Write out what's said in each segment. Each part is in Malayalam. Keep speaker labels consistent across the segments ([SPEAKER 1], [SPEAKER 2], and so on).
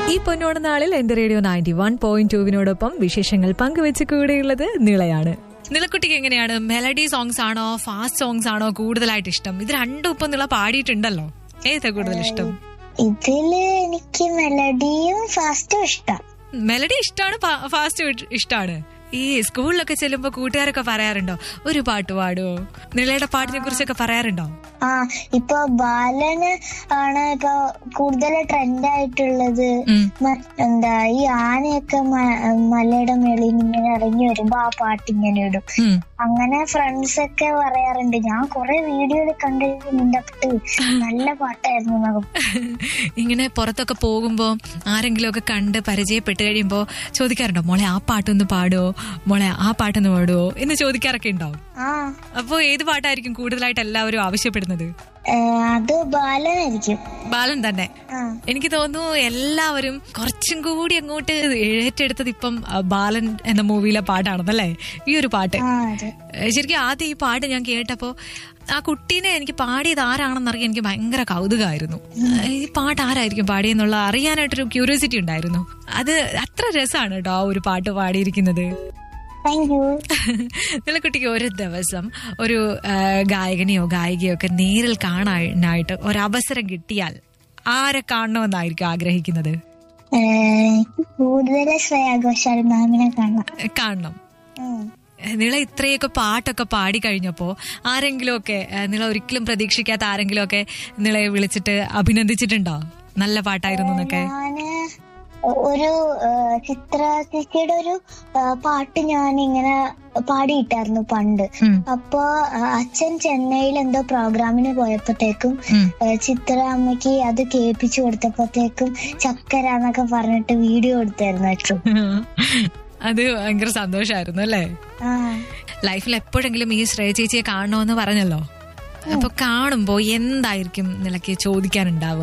[SPEAKER 1] ഈ പൊന്നോണ നാളിൽ എന്റെ റേഡിയോ നയൻറ്റി വൺ പോയിന്റ് ടുവിനോടൊപ്പം വിശേഷങ്ങൾ പങ്കുവെച്ച് കൂടെയുള്ളത് നിളയാണ് നിളക്കുട്ടിക്ക് എങ്ങനെയാണ് മെലഡി സോങ്സ് ആണോ ഫാസ്റ്റ് സോങ്സ് ആണോ കൂടുതലായിട്ട് ഇഷ്ടം ഇത് രണ്ടും ഇപ്പൊ നിള പാടിയിട്ടുണ്ടല്ലോ ഏതാ കൂടുതൽ ഇഷ്ടം
[SPEAKER 2] ഇതില് എനിക്ക് മെലഡിയും ഫാസ്റ്റും ഇഷ്ടം
[SPEAKER 1] മെലഡി ഇഷ്ടമാണ് ഫാസ്റ്റ് ഇഷ്ടമാണ് ഈ സ്കൂളിലൊക്കെ ചെല്ലുമ്പോ കൂട്ടുകാരൊക്കെ പറയാറുണ്ടോ ഒരു പാട്ട് പാടുവോ നിളയുടെ പാട്ടിനെ കുറിച്ചൊക്കെ പറയാറുണ്ടോ
[SPEAKER 2] ആ ഇപ്പൊ ബാലന് ആണ് ഇപ്പൊ കൂടുതൽ ട്രെൻഡ് ആയിട്ടുള്ളത്
[SPEAKER 1] ഉം.
[SPEAKER 2] മ- എന്താ ഈ ആനയൊക്കെ മ- മലയുടെ മേളിൽ നിന്ന് ഇങ്ങനെ ഇറങ്ങി വരുമ്പോ ആ പാട്ട് ഇങ്ങനെ ഇടും
[SPEAKER 1] ഉം.
[SPEAKER 2] അങ്ങനെ ഫ്രണ്ട്സ് ഒക്കെ പറയാറുണ്ട് ഞാൻ കുറെ വീഡിയോയിൽ കണ്ടിട്ട് നല്ല പാട്ടായിരുന്നു എന്നൊക്കെ
[SPEAKER 1] ഇങ്ങനെ പുറത്തൊക്കെ പോകുമ്പോ ആരെങ്കിലും ഒക്കെ കണ്ട് പരിചയപ്പെട്ട് കഴിയുമ്പോ ചോദിക്കാറുണ്ടോ മോളെ ആ പാട്ടൊന്ന് പാടുവോ മോളെ ആ പാട്ടൊന്ന് പാടുവോ എന്ന് ചോദിക്കാറൊക്കെ ഉണ്ടാവും
[SPEAKER 2] ആ
[SPEAKER 1] അപ്പോ ഏത് പാട്ടായിരിക്കും കൂടുതലായിട്ട് എല്ലാവരും ആവശ്യപ്പെടുന്നത്
[SPEAKER 2] ഏ, അത് ബാലനായിരിക്കും
[SPEAKER 1] ബാലൻ തന്നെ
[SPEAKER 2] ആ
[SPEAKER 1] എനിക്ക് തോന്നുന്നു എല്ലാവരും കുറച്ചും കൂടി അങ്ങോട്ട് ഏറ്റെടുത്തത് ഇപ്പം ആ, ബാലൻ എന്ന മൂവിയിലെ പാട്ടാണെന്നല്ലേ ഈ ഒരു പാട്ട്
[SPEAKER 2] ആ അതെ
[SPEAKER 1] ഏഹ് ശരിക്കും ആദ്യം ഈ പാട്ട് ഞാൻ കേട്ടപ്പോ ആ കുട്ടീനെ എനിക്ക് പാടിയത് ആരാണെന്നറിയാൻ എനിക്ക് ഭയങ്കര കൗതുകമായിരുന്നു ഈ പാട്ട് ആരായിരിക്കും പാടിയെന്നുള്ള അറിയാനായിട്ടൊരു ക്യൂരിയോസിറ്റി ഉണ്ടായിരുന്നു അത് അത്ര രസമാണ് കേട്ടോ ആ ഒരു പാട്ട് പാടിയിരിക്കുന്നത്
[SPEAKER 2] താങ്ക് യു
[SPEAKER 1] നിലക്കുട്ടിക്ക് ഒരു ദിവസം ഒരു ആ, ഗായകനെയോ ഗായികയോ ഒക്കെ നേരിൽ കാണാനായിട്ട് ഒരവസരം കിട്ടിയാൽ ആരെ കാണണമെന്നായിരിക്കും ആഗ്രഹിക്കുന്നത്
[SPEAKER 2] എനിക്ക് കൂടുതൽ ശ്രേയ ഘോഷാൽ മാമിനെ കാണാം
[SPEAKER 1] കാണണം
[SPEAKER 2] ഉം.
[SPEAKER 1] നിള ഇത്രയൊക്കെ പാട്ടൊക്കെ പാടി കഴിഞ്ഞപ്പോ ആരെങ്കിലും ഒക്കെ നിള ഒരിക്കലും പ്രതീക്ഷിക്കാത്ത ആരെങ്കിലും ഒക്കെ നിളയെ വിളിച്ചിട്ട് അഭിനന്ദിച്ചിട്ടുണ്ടോ നല്ല പാട്ടായിരുന്നു എന്നൊക്കെ
[SPEAKER 2] ഞാന് ഒരു ആ, ചിത്ര ചേച്ചിയുടെ ഒരു ആ, പാട്ട് ഞാൻ ഇങ്ങനെ പാടിയിട്ടായിരുന്നു പണ്ട്
[SPEAKER 1] ഉം.
[SPEAKER 2] അപ്പൊ ആ, അച്ഛൻ ചെന്നൈയിൽ എന്തോ പ്രോഗ്രാമിന് പോയപ്പോഴത്തേക്കും
[SPEAKER 1] ഉം.
[SPEAKER 2] ആ, ചിത്ര അമ്മയ്ക്ക് അത് കേൾപ്പിച്ചു കൊടുത്തപ്പോഴത്തേക്കും ചക്കര എന്നൊക്കെ പറഞ്ഞിട്ട് വീഡിയോ എടുത്തായിരുന്നു അച്ഛൻ
[SPEAKER 1] അത് ഭയങ്കര സന്തോഷായിരുന്നു അല്ലേ
[SPEAKER 2] ആ
[SPEAKER 1] ലൈഫിൽ എപ്പോഴെങ്കിലും ഈ ശ്രേയ ചേച്ചിയെ കാണണമെന്ന് പറഞ്ഞല്ലോ അപ്പൊ കാണുമ്പോ എന്തായിരിക്കും നിലയ്ക്ക് ചോദിക്കാനുണ്ടാവുക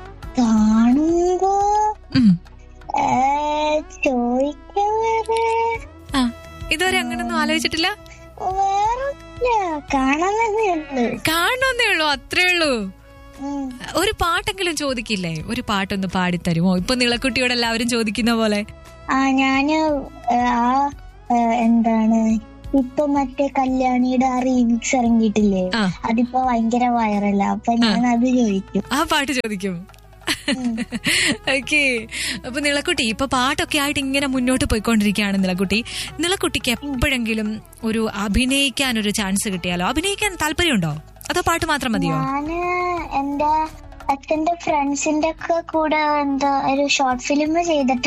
[SPEAKER 2] കാണുമ്പോ
[SPEAKER 1] ഉം.
[SPEAKER 2] ആ, ചോദിക്കാൻ വേറെ
[SPEAKER 1] ആ ഇതുവരെ അങ്ങനൊന്നും ആലോചിച്ചിട്ടില്ല
[SPEAKER 2] വേറൊന്നുമില്ല കാണാൻ തന്നെ ഉള്ളു
[SPEAKER 1] കാണണമെന്നേ ഉള്ളൂ അത്രേ ഉള്ളൂ
[SPEAKER 2] ഉം.
[SPEAKER 1] ഒരു പാട്ടെങ്കിലും ചോദിക്കില്ലേ ഒരു പാട്ടൊന്ന് പാടിത്തരുമോ ഇപ്പൊ നിളക്കുട്ടിയോട് എല്ലാവരും ചോദിക്കുന്ന പോലെ
[SPEAKER 2] ആ ഞാന് ആ ആ, എന്താണ് ഇപ്പൊ മറ്റേ കല്യാണിയുടെ ആ റീമിക്സ് ഇറങ്ങിയിട്ടില്ലേ
[SPEAKER 1] ആ.
[SPEAKER 2] അതിപ്പോ ഭയങ്കര വൈറല അപ്പൊ ഞാൻ അത് ചോദിക്കും
[SPEAKER 1] ആ പാട്ട് ചോദിക്കും ഓക്കെ അപ്പൊ നിളക്കുട്ടി ഇപ്പൊ പാട്ടൊക്കെ ആയിട്ട് ഇങ്ങനെ മുന്നോട്ട് പോയിക്കൊണ്ടിരിക്കുകയാണ് നിളക്കുട്ടി നിളക്കുട്ടിക്ക് എപ്പോഴെങ്കിലും ഒരു അഭിനയിക്കാൻ ഒരു ചാൻസ് കിട്ടിയാലോ അഭിനയിക്കാൻ താല്പര്യമുണ്ടോ അതോ പാട്ട് മാത്രം മതിയോ
[SPEAKER 2] ഞാന് എന്റെ അച്ഛന്റെ ഫ്രണ്ട്സിന്റെ ഒക്കെ കൂടെ എന്താ ഒരു ഷോർട്ട് ഫിലിം ചെയ്തിട്ട്